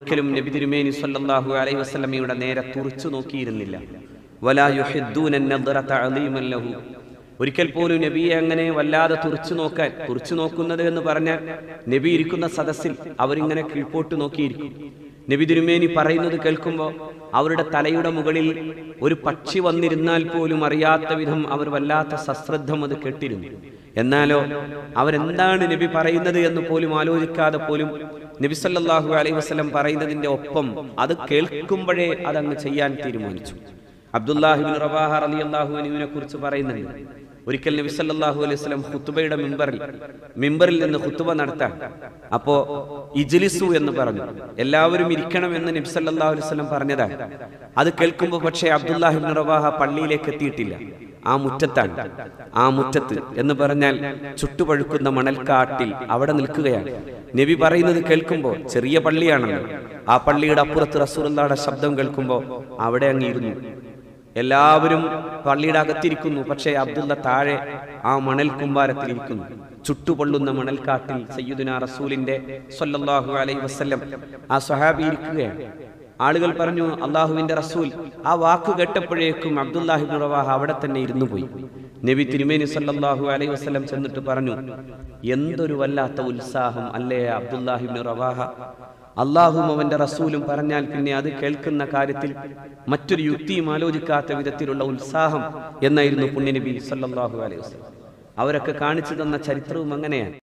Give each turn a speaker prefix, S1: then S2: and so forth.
S1: ഒരിക്കലും നബി തിരുമേനി സല്ലല്ലാഹു അലൈഹി വസല്ലമയുടെ നേരെ തുറച്ചു നോക്കിയിരുന്നില്ല വലാ യുഹിദ്ദൂന നദ്റത അളീമൻ ലഹു ഒരിക്കൽ പോലും നബിയെ അങ്ങനെ വല്ലാതെ തുറച്ചു നോക്കാൻ തുറച്ചു നോക്കുന്നത് എന്ന് പറഞ്ഞാൽ നബി ഇരിക്കുന്ന സദസ്സിൽ അവരിങ്ങനെ കീഴ്പോട്ട് നോക്കിയിരിക്കും നബി തിരുമേനി പറയുന്നത് കേൾക്കുമ്പോൾ അവരുടെ തലയുടെ മുകളിൽ ഒരു പക്ഷി വന്നിരുന്നാൽ പോലും അറിയാത്ത വിധം അവർ വല്ലാത്ത സശ്രദ്ധം അത് കേട്ടിരുന്നു എന്നാലോ അവരെന്താണ് നബി പറയുന്നത് എന്ന് പോലും ആലോചിക്കാതെ പോലും നബി സല്ലല്ലാഹു അലൈഹി വസല്ലം പറയുന്നതിന്റെ ഒപ്പം അത് കേൾക്കുമ്പോഴേ അതങ്ങ് ചെയ്യാൻ തീരുമാനിച്ചു അബ്ദുല്ലാഹിബിൻ റവാഹ റളിയല്ലാഹു അൻഹുവിനെ കുറിച്ച് പറയുന്നുണ്ട് ഒരിക്കൽ നബി സല്ലല്ലാഹു അലൈഹി വസല്ലം ഖുത്ബയുടെ മിമ്പറിൽ മിമ്പറിൽ നിന്ന് ഖുത്ബ നടത്താൻ അപ്പോ ഇജ്ലിസു എന്ന് പറഞ്ഞു എല്ലാവരും ഇരിക്കണം എന്ന് നബി സല്ലല്ലാഹു അലൈഹി വസല്ലം പറഞ്ഞതാണ് അത് കേൾക്കുമ്പോൾ പക്ഷേ അബ്ദുല്ലാഹിബിൻ റവാഹ പള്ളിയിലേക്ക് എത്തിയിട്ടില്ല ആ മുറ്റത്താണ് ആ മുറ്റത്ത് എന്ന് പറഞ്ഞാൽ ചുട്ടുപഴുക്കുന്ന മണൽക്കാട്ടിൽ അവിടെ നിൽക്കുകയാണ് നബി പറയുന്നത് കേൾക്കുമ്പോൾ ചെറിയ പള്ളിയാണല്ലോ ആ പള്ളിയുടെ അപ്പുറത്ത് റസൂറുള്ളാടെ ശബ്ദം കേൾക്കുമ്പോൾ അവിടെ അങ്ങ് ഇരുന്നു എല്ലാവരും പള്ളിയുടെ അകത്തിരിക്കുന്നു പക്ഷേ അബ്ദുള്ള താഴെ ആ മണൽ കുമ്പാരത്തിലിരിക്കുന്നു ചുട്ടുപൊള്ളുന്ന മണൽക്കാട്ടിൽ സയ്യിദുന റസൂലിന്റെ സ്വല്ലല്ലാഹു അലൈഹി വസല്ലം ആ സ്വഹാബി ഇരിക്കുകയാണ് ആളുകൾ പറഞ്ഞു അള്ളാഹുവിന്റെ റസൂൽ ആ വാക്ക് കേട്ടപ്പോഴേക്കും അബ്ദുല്ലാഹിബ് റവാഹ അവിടെ തന്നെ ഇരുന്നു പോയി നബി തിരുമേനി സല്ലല്ലാഹു അലൈഹി വസല്ലം ചെന്നിട്ട് പറഞ്ഞു എന്തൊരു വല്ലാത്ത ഉത്സാഹം അല്ലേ അബ്ദുല്ലാഹിബിൻ റവാഹ അള്ളാഹും അവന്റെ റസൂലും പറഞ്ഞാൽ പിന്നെ അത് കേൾക്കുന്ന കാര്യത്തിൽ മറ്റൊരു യുക്തിയും ആലോചിക്കാത്ത വിധത്തിലുള്ള ഉത്സാഹം എന്നായിരുന്നു പുണ്യനബി സല്ലല്ലാഹു അലൈഹി വസല്ലം അവരൊക്കെ കാണിച്ചു തന്ന ചരിത്രവും അങ്ങനെയാണ്